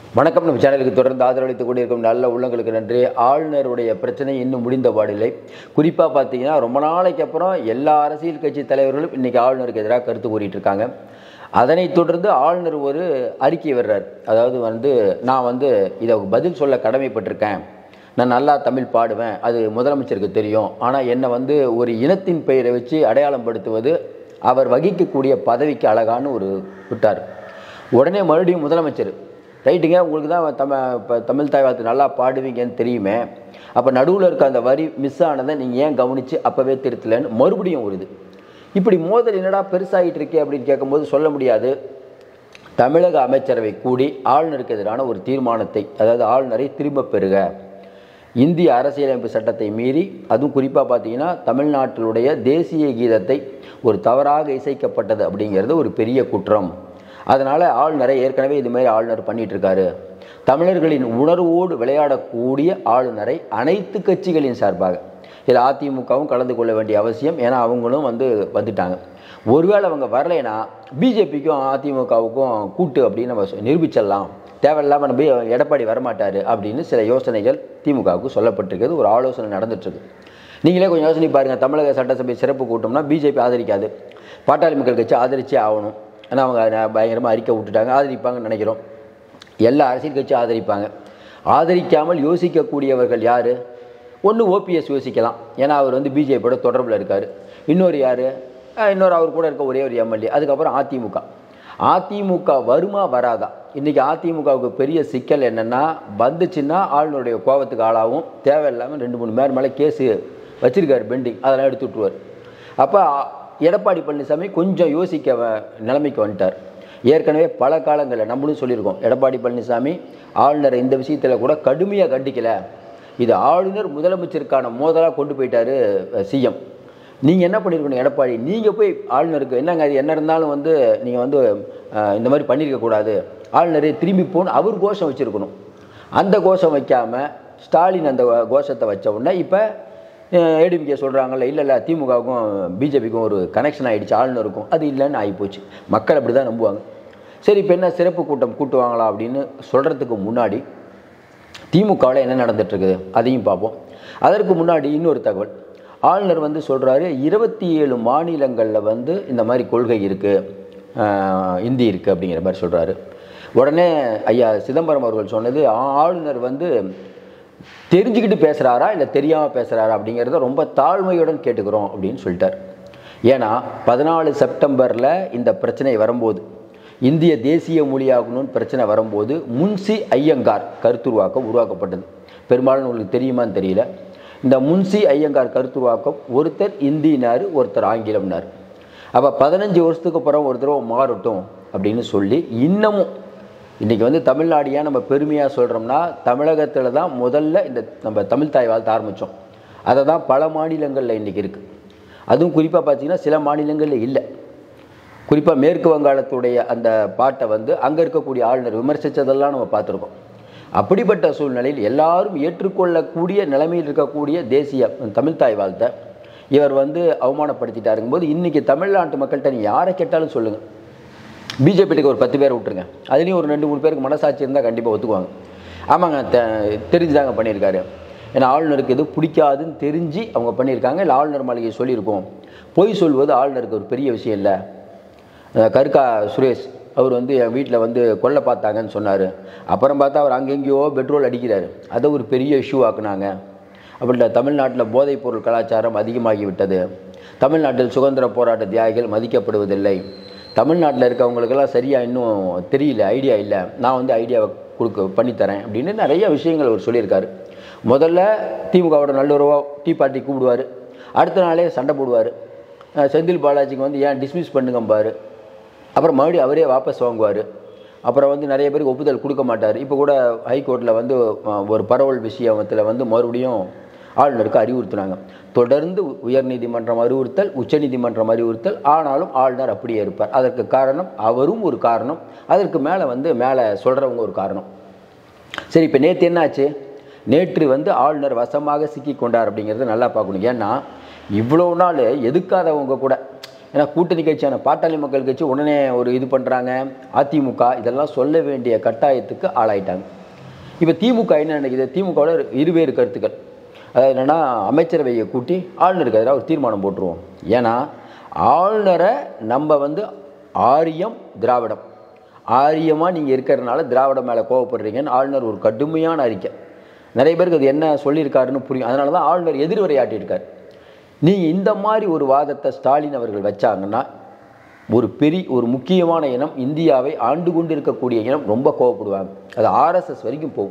வணக்கம் நம்ம சேனலுக்கு தொடர்ந்து ஆதரவளித்துக் கொண்டிருக்கும் நல்ல உள்ளங்களுக்கு நன்றி ஆளுநருடைய பிரச்சனை இன்னும் முடிந்த பாடில்லை குறிப்பாக பார்த்தீங்கன்னா ரொம்ப நாளைக்கு அப்புறம் எல்லா அரசியல் கட்சி தலைவர்களும் இன்னைக்கு ஆளுநருக்கு எதிராக கருத்து கூறிட்டு இருக்காங்க அதனைத் தொடர்ந்து ஆளுநர் ஒரு அறிக்கை வர்றார் அதாவது வந்து நான் வந்து இதை பதில் சொல்ல கடமைப்பட்டிருக்கேன் நான் நல்லா தமிழ் பாடுவேன் அது முதலமைச்சருக்கு தெரியும் ஆனால் என்னை வந்து ஒரு இனத்தின் பெயரை வச்சு அடையாளம் படுத்துவது அவர் வகிக்கக்கூடிய பதவிக்கு அழகான்னு ஒரு விட்டார் உடனே மறுபடியும் முதலமைச்சர் ரைட்டுங்க உங்களுக்கு தான் தம இப்போ தமிழ் தாய் வாழ்த்து நல்லா பாடுவீங்கன்னு தெரியுமே அப்போ நடுவில் இருக்க அந்த வரி மிஸ் ஆனதை நீங்கள் ஏன் கவனித்து அப்போவே திருத்தலைன்னு மறுபடியும் ஒரு இது இப்படி மோதல் என்னடா பெருசாகிட்டு இருக்கே அப்படின்னு கேட்கும்போது சொல்ல முடியாது தமிழக அமைச்சரவை கூடி ஆளுநருக்கு எதிரான ஒரு தீர்மானத்தை அதாவது ஆளுநரை திரும்பப் பெறுக இந்திய அரசியலமைப்பு சட்டத்தை மீறி அதுவும் குறிப்பாக பார்த்தீங்கன்னா தமிழ்நாட்டினுடைய தேசிய கீதத்தை ஒரு தவறாக இசைக்கப்பட்டது அப்படிங்கிறது ஒரு பெரிய குற்றம் அதனால் ஆளுநரை ஏற்கனவே இது மாதிரி ஆளுநர் பண்ணிட்டு இருக்காரு தமிழர்களின் உணர்வோடு விளையாடக்கூடிய ஆளுநரை அனைத்து கட்சிகளின் சார்பாக இதில் அதிமுகவும் கலந்து கொள்ள வேண்டிய அவசியம் ஏன்னா அவங்களும் வந்து வந்துட்டாங்க ஒருவேளை அவங்க வரலைன்னா பிஜேபிக்கும் அதிமுகவுக்கும் கூட்டு அப்படின்னு நம்ம சொ- நிரூபிச்சிடலாம் தேவையில்லாமல் நம்ம எடப்பாடி வரமாட்டார் அப்படின்னு சில யோசனைகள் திமுகவுக்கு சொல்லப்பட்டிருக்கிறது ஒரு ஆலோசனை நடந்துட்டுருக்கு நீங்களே கொஞ்சம் யோசனை பாருங்கள் தமிழக சட்டசபை சிறப்பு கூட்டம்னா பிஜேபி ஆதரிக்காது பாட்டாளி மக்கள் கட்சி ஆதரிச்சே ஆகணும் ஏன்னா அவங்க ந- பயங்கரமாக அறிக்கை விட்டுட்டாங்க ஆதரிப்பாங்கன்னு நினைக்கிறோம் எல்லா அரசியல் கட்சியும் ஆதரிப்பாங்க ஆதரிக்காமல் யோசிக்கக்கூடியவர்கள் யார் ஒன்று ஓபிஎஸ் யோசிக்கலாம் ஏன்னா அவர் வந்து பிஜேபியோட தொடர்பில் இருக்கார் இன்னொரு யார் இன்னொரு அவர் கூட இருக்க ஒரே ஒரு எம்எல்ஏ அதுக்கப்புறம் அதிமுக அதிமுக வருமா வராதா இன்றைக்கி அதிமுகவுக்கு பெரிய சிக்கல் என்னென்னா வந்துச்சுன்னா ஆளுநருடைய கோபத்துக்கு ஆளாகும் தேவையில்லாமல் ரெண்டு மூணு பேர் மேலே கேஸு வச்சிருக்காரு பெண்டிங் அதெல்லாம் எடுத்து விட்ருவார் அப்போ எடப்பாடி பழனிசாமி கொஞ்சம் யோசிக்க வ- நிலைமைக்கு வந்துட்டார் ஏற்கனவே பல காலங்களில் நம்மளும் சொல்லியிருக்கோம் எடப்பாடி பழனிசாமி ஆளுநரை இந்த விஷயத்தில் கூட கடுமையாக கண்டிக்கல இது ஆளுநர் முதலமைச்சருக்கான மோதலாக கொண்டு போயிட்டாரு சிஎம் நீங்கள் என்ன பண்ணியிருக்கணும் எடப்பாடி நீங்கள் போய் ஆளுநருக்கு என்னங்க அது என்ன இருந்தாலும் வந்து நீங்கள் வந்து அஹ், இந்த மாதிரி பண்ணியிருக்க கூடாது ஆளுநரை திரும்பி போன்னு அவர் கோஷம் வச்சுருக்கணும் அந்த கோஷம் வைக்காமல் ஸ்டாலின் அந்த கோஷத்தை வச்ச உடனே இப்போ ஏடிஎம்கே சொல்கிறாங்கல்ல இல்லை இல்லை திமுகவுக்கும் பிஜேபிக்கும் ஒரு கனெக்ஷன் ஆகிடுச்சு ஆளுநருக்கும் அது இல்லைன்னு ஆகிப்போச்சு மக்கள் அப்படி தான் நம்புவாங்க சரி இப்போ என்ன சிறப்பு கூட்டம் கூட்டுவாங்களா அப்படின்னு சொல்கிறதுக்கு முன்னாடி திமுகவில் என்ன நடந்துட்டுருக்குது அதையும் பார்ப்போம் அதற்கு முன்னாடி இன்னொரு தகவல் ஆளுநர் வந்து சொல்கிறாரு இருபத்தி ஏழு மாநிலங்களில் வந்து இந்த மாதிரி கொள்கை இருக்குது இந்தி இருக்குது அப்படிங்கிற மாதிரி சொல்கிறாரு உடனே ஐயா சிதம்பரம் அவர்கள் சொன்னது ஆ- ஆளுநர் வந்து தெரிஞ்சுக்கிட்டு பேசுகிறாரா இல்லை தெரியாமல் பேசுகிறாரா அப்படிங்கிறத ரொம்ப தாழ்மையுடன் கேட்டுக்கிறோம் அப்படின்னு சொல்லிட்டார் ஏன்னா பதினாலு செப்டம்பரில் இந்த பிரச்சனை வரும்போது இந்திய தேசிய மொழியாகணும்னு பிரச்சனை வரும்போது முன்சி ஐயங்கார் கருத்துருவாக்கம் உருவாக்கப்பட்டது பெரும்பாலும் உங்களுக்கு தெரியுமான்னு தெரியல இந்த முன்சி ஐயங்கார் கருத்துருவாக்கம் ஒருத்தர் இந்தினார் ஒருத்தர் ஆங்கிலம்னார் அப்போ பதினஞ்சு வருஷத்துக்கு அப்புறம் ஒரு தடவை மாறட்டும் அப்படின்னு சொல்லி இன்னமும் இன்றைக்கி வந்து தமிழ்நாடு ஏன் நம்ம பெருமையாக சொல்கிறோம்னா தமிழகத்தில் தான் முதல்ல இந்த நம்ம தமிழ் தாய் வாழ்த்து ஆரம்பித்தோம் அதை தான் பல மாநிலங்களில் இன்றைக்கி இருக்குது அதுவும் குறிப்பாக பார்த்தீங்கன்னா சில மாநிலங்களில் இல்லை குறிப்பாக மேற்கு வங்காளத்துடைய அந்த பாட்டை வந்து அங்கே இருக்கக்கூடிய ஆளுநர் விமர்சித்ததெல்லாம் நம்ம பார்த்துருக்கோம் அப்படிப்பட்ட சூழ்நிலையில் எல்லாரும் ஏற்றுக்கொள்ளக்கூடிய நிலைமையில் இருக்கக்கூடிய தேசிய தமிழ் தாய் வாழ்த்தை இவர் வந்து அவமானப்படுத்திட்டாருங்கும்போது இன்றைக்கி தமிழ்நாட்டு மக்கள்கிட்ட நீ யாரை கேட்டாலும் சொல்லுங்கள் பிஜேபிக்கு ஒரு பத்து பேர் விட்டுருங்க அதுலேயும் ஒரு ரெண்டு மூணு பேருக்கு மனசாட்சி இருந்தால் கண்டிப்பாக ஒத்துக்குவாங்க ஆமாங்க தெ தெரிஞ்சுதாங்க பண்ணியிருக்காரு ஏன்னா ஆளுநருக்கு எது பிடிக்காதுன்னு தெரிஞ்சு அவங்க பண்ணியிருக்காங்க இல்லை ஆளுநர் மாளிகை சொல்லியிருக்கோம் பொய் சொல்வது ஆளுநருக்கு ஒரு பெரிய விஷயம் இல்லை அஹ் கருக்கா சுரேஷ் அவர் வந்து என் வீட்டில் வந்து கொல்ல பார்த்தாங்கன்னு சொன்னார் அப்புறம் பார்த்தா அவர் அங்கெங்கேயோ பெட்ரோல் அடிக்கிறாரு அதை ஒரு பெரிய இஷ்யூ ஆக்குனாங்க அப்படி தமிழ்நாட்டில் போதைப்பொருள் கலாச்சாரம் அதிகமாகி விட்டது தமிழ்நாட்டில் சுதந்திர போராட்ட தியாகிகள் மதிக்கப்படுவதில்லை தமிழ்நாட்டில் இருக்கவங்களுக்கெல்லாம் சரியாக இன்னும் தெரியல ஐடியா இல்லை நான் வந்து ஐடியாவை கொடுக்க பண்ணித்தரேன் அப்படின்னு நிறைய விஷயங்கள் அவர் சொல்லியிருக்காரு முதல்ல திமுகவோட நல்லுறவாக டீ பார்ட்டி கூப்பிடுவார் அடுத்த நாளே சண்டை போடுவார் அஹ் செந்தில் பாலாஜிக்கு வந்து ஏன் டிஸ்மிஸ் பண்ணுங்கம்பாரு அப்புறம் மறுபடியும் அவரே வாபஸ் வாங்குவார் அப்புறம் வந்து நிறைய பேருக்கு ஒப்புதல் கொடுக்க மாட்டார் இப்போ கூட ஹைகோர்ட்டில் வந்து அஹ், ஒரு பரவல் விஷயத்தில் வந்து மறுபடியும் ஆளுநருக்கு அறிவுறுத்தினாங்க தொடர்ந்து உயர்நீதிமன்றம் அறிவுறுத்தல் உச்சநீதிமன்றம் அறிவுறுத்தல் ஆனாலும் ஆளுநர் அப்படியே இருப்பார் அதற்கு காரணம் அவரும் ஒரு காரணம் அதற்கு மேலே வந்து மேலே சொல்கிறவங்க ஒரு காரணம் சரி இப்போ நேற்று என்னாச்சு நேற்று வந்து ஆளுநர் வசமாக சிக்கி கொண்டார் அப்படிங்கிறத நல்லா பார்க்கணும் ஏன்னா இவ்வளோ நாள் எதுக்காதவங்க கூட ஏன்னா கூட்டணி கட்சியான பாட்டாளி மக்கள் கட்சி உடனே ஒரு இது பண்ணுறாங்க அதிமுக இதெல்லாம் சொல்ல வேண்டிய கட்டாயத்துக்கு ஆளாயிட்டாங்க இப்போ திமுக என்ன நினைக்குது திமுகவோட இருவேறு கருத்துக்கள் அதாவது என்னென்னா அமைச்சரவையை கூட்டி ஆளுநருக்கு எதிராக ஒரு தீர்மானம் போட்டுருவோம் ஏன்னா ஆளுநரை நம்ம வந்து ஆரியம் திராவிடம் ஆரியமாக நீங்கள் இருக்கிறதுனால திராவிடம் மேலே கோவப்படுறீங்கன்னு ஆளுநர் ஒரு கடுமையான அறிக்கை நிறைய பேருக்கு அது என்ன சொல்லியிருக்காருன்னு புரியும் அதனால தான் ஆளுநர் எதிர்வரையாட்டியிருக்கார் நீங்கள் இந்த மாதிரி ஒரு வாதத்தை ஸ்டாலின் அவர்கள் வச்சாங்கன்னா ஒரு பெரிய ஒரு முக்கியமான இனம் இந்தியாவை ஆண்டு கொண்டு இருக்கக்கூடிய இனம் ரொம்ப கோவப்படுவாங்க அது ஆர்எஸ்எஸ் வரைக்கும் போகும்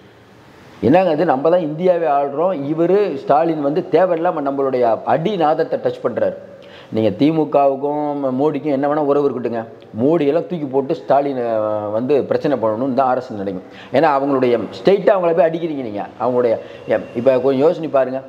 என்னங்க அது நம்ம தான் இந்தியாவை ஆள்றோம் இவர் ஸ்டாலின் வந்து தேவையில்லாமல் நம்மளுடைய அடிநாதத்தை டச் பண்ணுறாரு நீங்கள் திமுகவுக்கும் மோடிக்கும் என்ன வேணால் உறவு இருக்கட்டுங்க மோடியெல்லாம் தூக்கி போட்டு ஸ்டாலின் அஹ், வந்து பிரச்சனை பண்ணணும்னு தான் அரசு நினைக்கும் ஏன்னா அவங்களுடைய ஸ்டேட்டாக அவங்கள போய் அடிக்கிறீங்க நீங்கள் அவங்களுடைய இப்போ கொஞ்சம் யோசனை பாருங்கள்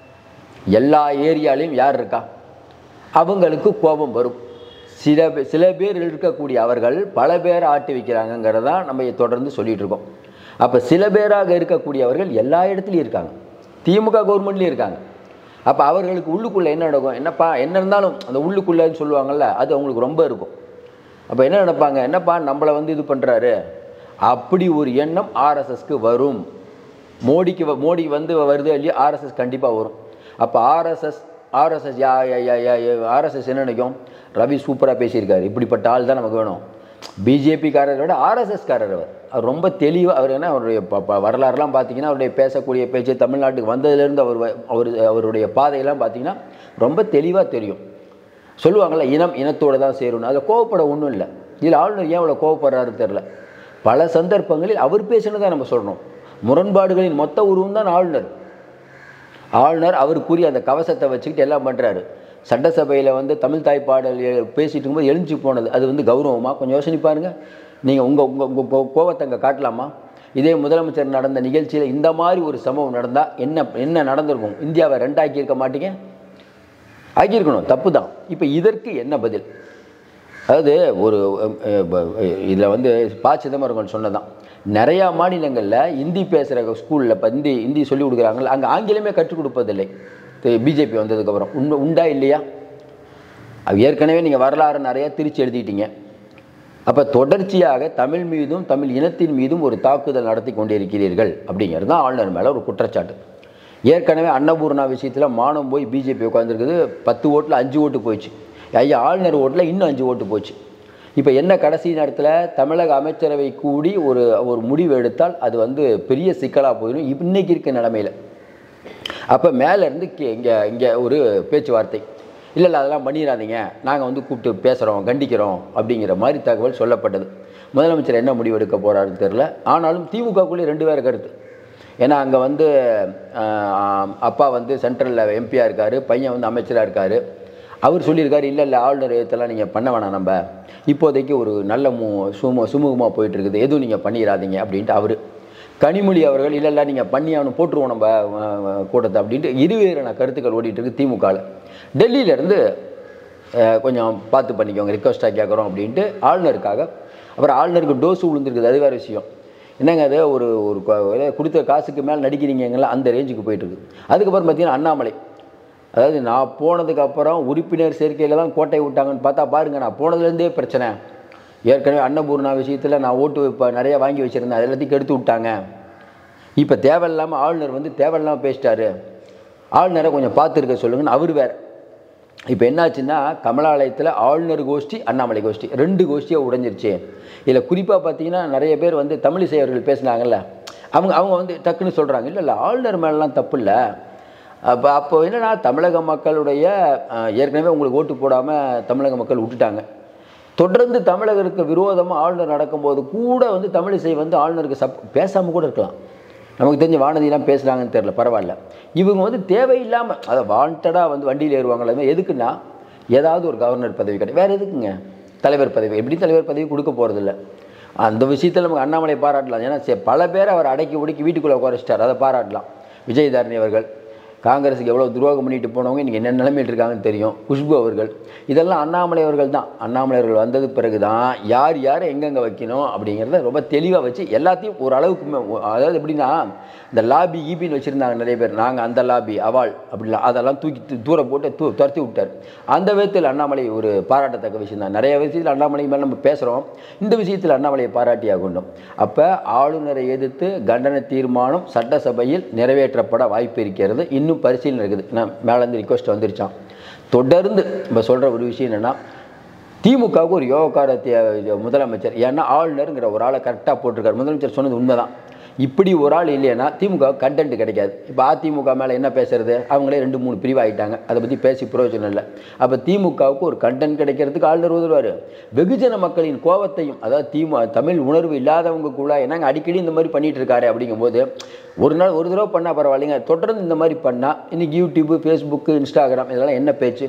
எல்லா ஏரியாலையும் யார் இருக்கா அவங்களுக்கு கோபம் வரும் சில பே- சில பேர் இருக்கக்கூடிய அவர்கள் பல பேரை ஆட்டி வைக்கிறாங்கங்கிறதா நம்ம தொடர்ந்து சொல்லிட்டு இருக்கோம் அப்போ சில பேராக இருக்கக்கூடியவர்கள் எல்லா இடத்துலையும் இருக்காங்க திமுக கவர்மெண்ட்லேயும் இருக்காங்க அப்போ அவர்களுக்கு உள்ளுக்குள்ளே என்ன நடக்கும் என்னப்பா என்ன இருந்தாலும் அந்த உள்ளுக்குள்ளேன்னு சொல்லுவாங்கல்ல அது அவங்களுக்கு ரொம்ப இருக்கும் அப்போ என்ன நினைப்பாங்க என்னப்பா நம்மளை வந்து இது பண்ணுறாரு அப்படி ஒரு எண்ணம் ஆர்எஸ்எஸ்க்கு வரும் மோடிக்கு வ- மோடி வந்து வருது இல்லையா ஆர்எஸ்எஸ் கண்டிப்பாக வரும் அப்போ ஆர்எஸ்எஸ் ஆர்எஸ்எஸ் யா ஆர்எஸ்எஸ் என்ன நினைக்கும் ரவி சூப்பராக பேசியிருக்காரு இப்படிப்பட்ட ஆள் தான் நமக்கு வேணும் பிஜேபிக்காரரை விட ஆர்எஸ்எஸ்காரர் அவர் அவர் ரொம்ப தெளிவாக அவர் என்ன அவருடைய ப- ப- வரலாறுலாம் பார்த்தீங்கன்னா அவருடைய பேசக்கூடிய பேச்சு தமிழ்நாட்டுக்கு வந்ததுலேருந்து அவர் வ- அவர் அவருடைய பாதையெல்லாம் பார்த்தீங்கன்னா ரொம்ப தெளிவாக தெரியும் சொல்லுவாங்கள்ல இனம் இனத்தோடு தான் சேரணும் அதில் கோவப்பட ஒன்றும் இல்லை இதில் ஆளுநர் ஏன் அவ்வளோ கோவப்படுறாருன்னு தெரில பல சந்தர்ப்பங்களில் அவர் பேசினதை நம்ம சொல்லணும் முரண்பாடுகளின் மொத்த உருவம் தான் ஆளுநர் ஆளுநர் அவருக்குரிய அந்த கவசத்தை வச்சுக்கிட்டு எல்லாம் பண்ணுறாரு சட்டசபையில் வந்து தமிழ் தாய் பாடல் எ- பேசிட்டு இருக்கும்போது எழுஞ்சி போனது அது வந்து கௌரவமாக கொஞ்சம் யோசனை பாருங்க நீங்கள் உங்கள் உங்கள் உங்கள் கோவத்தை அங்கே காட்டலாமா இதே முதலமைச்சர் நடந்த நிகழ்ச்சியில் இந்த மாதிரி ஒரு சம்பவம் நடந்தால் என்ன என்ன நடந்திருக்கும் இந்தியாவை ரெண்டாக்கி இருக்க மாட்டீங்க ஆக்கியிருக்கணும் தப்பு தான் இப்போ இதற்கு என்ன பதில் அதாவது ஒரு இதில் வந்து ப சிதம்பரம் சொன்னதான் நிறையா மாநிலங்களில் ஹிந்தி பேசுகிற ஸ்கூலில் இப்போ ஹிந்தி ஹிந்தி சொல்லி கொடுக்குறாங்கல்ல அங்கே ஆங்கிலமே கற்றுக் கொடுப்பதில்லை பிஜேபி வந்ததுக்கப்புறம் உண்மை உண்டா இல்லையா அது ஏற்கனவே நீங்கள் வரலாறு நிறையா திரிச்சு எழுதிட்டீங்க அப்போ தொடர்ச்சியாக தமிழ் மீதும் தமிழ் இனத்தின் மீதும் ஒரு தாக்குதல் நடத்தி கொண்டிருக்கிறீர்கள் அப்படிங்கிறது தான் ஆளுநர் மேலே ஒரு குற்றச்சாட்டு ஏற்கனவே அன்னபூர்ணா விஷயத்தில் மானம் போய் பிஜேபி உட்காந்துருக்குது பத்து ஓட்டில் அஞ்சு ஓட்டு போயிடுச்சு ஐயா ஆளுநர் ஓட்டில் இன்னும் அஞ்சு ஓட்டு போச்சு இப்போ என்ன கடைசி நேரத்தில் தமிழக அமைச்சரவை கூடி ஒரு ஒரு முடிவு எடுத்தால் அது வந்து பெரிய சிக்கலாக போயிடும் இன்னைக்கு இருக்க நிலமையில் அப்போ மேலேருந்து இங்கே இங்கே ஒரு பேச்சுவார்த்தை இல்லை இல்லை அதெல்லாம் பண்ணிடாதீங்க நாங்கள் வந்து கூப்பிட்டு பேசுகிறோம் கண்டிக்கிறோம் அப்படிங்கிற மாதிரி தகவல் சொல்லப்பட்டது முதலமைச்சர் என்ன முடிவு எடுக்க போகிறாருன்னு தெரில ஆனாலும் திமுகக்குள்ளே ரெண்டு பேர் கருத்து ஏன்னா அங்கே வந்து ஆஹ், அப்பா வந்து சென்ட்ரலில் எம்பியாக இருக்கார் பையன் வந்து அமைச்சராக இருக்கார் அவர் சொல்லியிருக்காரு இல்லை இல்லை ஆளுநர் இதெல்லாம் நீங்கள் பண்ண வேணாம் நம்ம இப்போதைக்கு ஒரு நல்ல மு சும சுமூகமாக போயிட்டு இருக்குது எதுவும் நீங்கள் பண்ணிடாதீங்க அப்படின்ட்டு அவர் கனிமொழி அவர்கள் இல்லை இல்லை நீங்கள் பண்ணி அவனு போட்டுருவோம் நம்ம அஹ், அஹ், கூட்டத்தை அப்படின்ட்டு இருவேறான கருத்துக்கள் ஓடிட்டு இருக்கு திமுகவில் டெல்லியிலேருந்து கொஞ்சம் பார்த்து பண்ணிக்கோங்க ரிக்வஸ்ட்டாக கேட்குறோம் அப்படின்ட்டு ஆளுநருக்காக அப்புறம் ஆளுநருக்கு டோஸ் விழுந்திருக்குது அது வேறு விஷயம் என்னங்க அது ஒரு ஒரு க- ஏதோ கொடுத்த காசுக்கு மேலே நடிக்கிறீங்களா அந்த ரேஞ்சுக்கு போயிட்டு இருக்கு அதுக்கப்புறம் பார்த்தீங்கன்னா அண்ணாமலை அதாவது நான் போனதுக்கு அப்புறம் உறுப்பினர் சேர்க்கையில் தான் கோட்டை விட்டாங்கன்னு பார்த்தா பாருங்க நான் போனதுலேருந்தே பிரச்சனை ஏற்கனவே அன்னபூர்ணா விஷயத்தில் நான் ஓட்டு இப்போ நிறைய வாங்கி வச்சுருந்தேன் அது எல்லாத்தையும் கெடுத்து விட்டாங்க இப்போ தேவையில்லாமல் ஆளுநர் வந்து தேவையில்லாமல் பேசிட்டாரு ஆளுநரை கொஞ்சம் பார்த்துருக்க சொல்லுங்கன்னு அவர் வேற இப்போ என்னாச்சுன்னா கமலாலயத்தில் ஆளுநர் கோஷ்டி அண்ணாமலை கோஷ்டி ரெண்டு கோஷ்டியாக உடைஞ்சிருச்சு இதில் குறிப்பாக பார்த்தீங்கன்னா நிறைய பேர் வந்து தமிழிசை அவர்கள் பேசுனாங்கல்ல அவங்க அவங்க வந்து டக்குன்னு சொல்கிறாங்க இல்லை இல்லை ஆளுநர் மேலெலாம் தப்பு இல்லை அப்போ அப்போ என்னன்னா தமிழக மக்களுடைய அஹ், ஏற்கனவே உங்களுக்கு ஓட்டு போடாமல் தமிழக மக்கள் விட்டுட்டாங்க தொடர்ந்து தமிழகருக்கு விரோதமாக ஆளுநர் நடக்கும்போது கூட வந்து தமிழிசை வந்து ஆளுநருக்கு சப் பேசாமல் கூட இருக்கலாம் நமக்கு தெரிஞ்ச வானதியெல்லாம் பேசுகிறாங்கன்னு தெரில பரவாயில்ல இவங்க வந்து தேவையில்லாமல் அதை வாண்டடாக வந்து வண்டியில் ஏறுவாங்களே அது எதுக்குன்னா ஏதாவது ஒரு கவர்னர் பதவி கிடையாது வேறு எதுக்குங்க தலைவர் பதவி எப்படி தலைவர் பதவி கொடுக்க போகிறதில்ல அந்த விஷயத்தில் நமக்கு அண்ணாமலை பாராட்டலாம் ஏன்னா சே- பல பேர் அவர் அடக்கி ஒடுக்கி வீட்டுக்குள்ளே உட்கார வச்சிட்டார் அதை பாராட்டலாம் விஜயதாரணி அவர்கள் காங்கிரஸுக்கு எவ்வளோ துரோகம் பண்ணிட்டு போனவங்க இன்றைக்கி என்ன நிலைமையில் இருக்காங்கன்னு தெரியும் குஷ்பு அவர்கள் இதெல்லாம் அண்ணாமலை அவர்கள் தான் அண்ணாமலை அவர்கள் வந்தது பிறகு தான் யார் யாரை எங்கெங்கே வைக்கணும் அப்படிங்கிறத ரொம்ப தெளிவாக வச்சு எல்லாத்தையும் ஒரு அளவுக்கு மே- அதாவது எப்படின்னா இந்த லாபி ஈபின்னு வச்சுருந்தாங்க நிறைய பேர் நாங்கள் அந்த லாபி அவாள் அப்படிலாம் அதெல்லாம் தூக்கி தூ- தூர போட்டு தூ துரத்தி விட்டார் அந்த விதத்தில் அண்ணாமலை ஒரு பாராட்டத்தக்க விஷயம் தான் நிறைய விஷயத்தில் அண்ணாமலை மேலே நம்ம பேசுகிறோம் இந்த விஷயத்தில் அண்ணாமலையை பாராட்டியாக கொண்டோம் அப்போ ஆளுநரை எதிர்த்து கண்டன தீர்மானம் சட்டசபையில் நிறைவேற்றப்பட வாய்ப்பு இருக்கிறது இன்னும் பரிசீலனை இருக்குது நான் மேலேருந்து ரிக்வஸ்ட் வந்துருச்சான் தொடர்ந்து இப்போ சொல்கிற ஒரு விஷயம் என்னென்னா திமுகவுக்கு ஒரு யோகக்கார தே- முதலமைச்சர் ஏன்னா ஆளுநருங்கிற ஒரு ஆளை கரெக்டாக போட்டிருக்காரு முதலமைச்சர் சொன்னது உண்மைதான் இப்படி ஒரு ஆள் இல்லைன்னா திமுக கண்டென்ட் கிடைக்காது இப்போ அதிமுக மேலே என்ன பேசுறது அவங்களே ரெண்டு மூணு பிரிவாயிட்டாங்க அதை பற்றி பேசி பிரயோஜனம் இல்லை அப்போ திமுகவுக்கு ஒரு கண்டென்ட் கிடைக்கிறதுக்கு ஆளுநர் உதவுவார் வெகுஜன மக்களின் கோவத்தையும் அதாவது திமு தமிழ் உணர்வு இல்லாதவங்களுக்குள்ள என்னங்க அடிக்கடி இந்த மாதிரி பண்ணிட்டு இருக்காரு அப்படிங்கும்போது ஒரு நாள் ஒரு தடவை பண்ணால் பரவாயில்லைங்க தொடர்ந்து இந்த மாதிரி பண்ணால் இன்னைக்கு யூடியூப்பு ஃபேஸ்புக்கு இன்ஸ்டாகிராம் இதெல்லாம் என்ன பேச்சு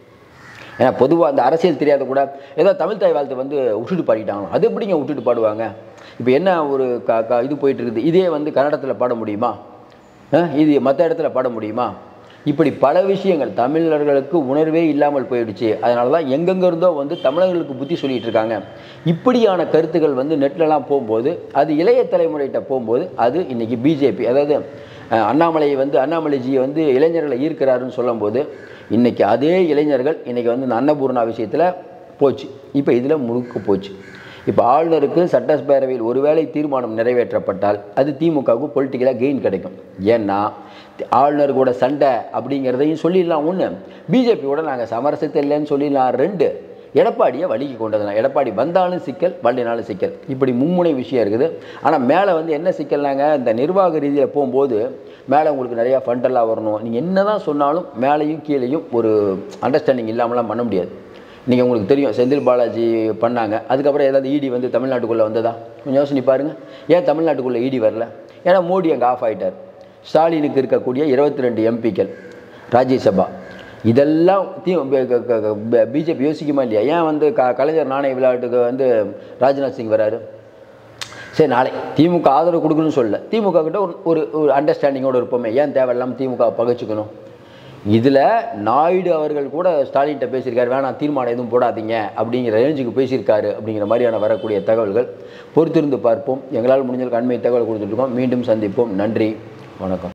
ஏன்னா பொதுவாக அந்த அரசியல் தெரியாத கூட ஏதோ தமிழ் தாய் வாழ்த்து வந்து விட்டுட்டு பாடிட்டாங்க அது எப்படிங்க விட்டுட்டு பாடுவாங்க இப்போ என்ன ஒரு க க இது போயிட்டு இருக்குது இதே வந்து கன்னடத்தில் பாட முடியுமா அஹ், இது மற்ற இடத்துல பாட முடியுமா இப்படி பல விஷயங்கள் தமிழர்களுக்கு உணர்வே இல்லாமல் போயிடுச்சு அதனால தான் எங்கெங்க இருந்தோ வந்து தமிழர்களுக்கு புத்தி சொல்லிட்டு இருக்காங்க இப்படியான கருத்துக்கள் வந்து நெட்லலாம் போகும்போது அது இளைய தலைமுறைகிட்ட போகும்போது அது இன்னைக்கு பிஜேபி அதாவது அஹ், அண்ணாமலை வந்து அண்ணாமலைஜியை வந்து இளைஞர்களை ஈர்க்கிறாருன்னு சொல்லும்போது இன்னைக்கு அதே இளைஞர்கள் இன்னைக்கு வந்து இந்த அன்னபூர்ணா விஷயத்தில் போச்சு இப்போ இதில் முழுக்க போச்சு இப்போ ஆளுநருக்கு சட்டப்பேரவையில் ஒருவேளை தீர்மானம் நிறைவேற்றப்பட்டால் அது திமுகவுக்கு பொலிட்டிக்கலாக கெயின் கிடைக்கும் ஏன்னா ஆளுநர் கூட சண்டை அப்படிங்கிறதையும் சொல்லிடலாம் ஒன்று பிஜேபியோட நாங்கள் சமரசத்தை இல்லைன்னு சொல்லிடலாம் ரெண்டு எடப்பாடியை வழிக்கு கொண்டதுனா எடப்பாடி வந்தாலும் சிக்கல் வரலினாலும் சிக்கல் இப்படி மும்முனை விஷயம் இருக்குது ஆனால் மேலே வந்து என்ன சிக்கல்னாங்க இந்த நிர்வாக ரீதியில் போகும்போது மேலே உங்களுக்கு நிறையா ஃபண்டெல்லாம் வரணும் நீங்கள் என்ன தான் சொன்னாலும் மேலேயும் கீழேயும் ஒரு அண்டர்ஸ்டாண்டிங் இல்லாமலாம் பண்ண முடியாது நீங்கள் உங்களுக்கு தெரியும் செந்தில் பாலாஜி பண்ணாங்க அதுக்கப்புறம் ஏதாவது இடி வந்து தமிழ்நாட்டுக்குள்ளே வந்ததா கொஞ்சம் யோசனை பாருங்க ஏன் தமிழ்நாட்டுக்குள்ளே இடி வரல ஏன்னா மோடி அங்கே ஆஃப் ஆயிட்டார் ஸ்டாலினுக்கு இருக்கக்கூடிய இருபத்தி ரெண்டு எம்பிக்கள் ராஜ்யசபா இதெல்லாம் தி பிஜேபி யோசிக்குமா இல்லையா ஏன் வந்து க கலைஞர் நாணய விளையாட்டுக்கு வந்து ராஜ்நாத் சிங் வராரு சரி நாளை திமுக ஆதரவு கொடுக்கணும்னு சொல்லல திமுக கிட்ட ஒரு ஒரு ஒரு அண்டர்ஸ்டாண்டிங்கோடு இருப்போமே ஏன் தேவையில்லாமல் திமுக பகைச்சிக்கணும் இதில் நாயுடு அவர்கள் கூட ஸ்டாலின்கிட்ட பேசியிருக்காரு வேணாம் தீர்மானம் எதுவும் போடாதீங்க அப்படிங்கிற ரேஞ்சுக்கு பேசியிருக்காரு அப்படிங்கிற மாதிரியான வரக்கூடிய தகவல்கள் பொறுத்திருந்து பார்ப்போம் எங்களால் முடிஞ்ச அளவுக்கு அண்மை தகவல் கொடுத்துட்ருக்கோம் மீண்டும் சந்திப்போம் நன்றி வணக்கம்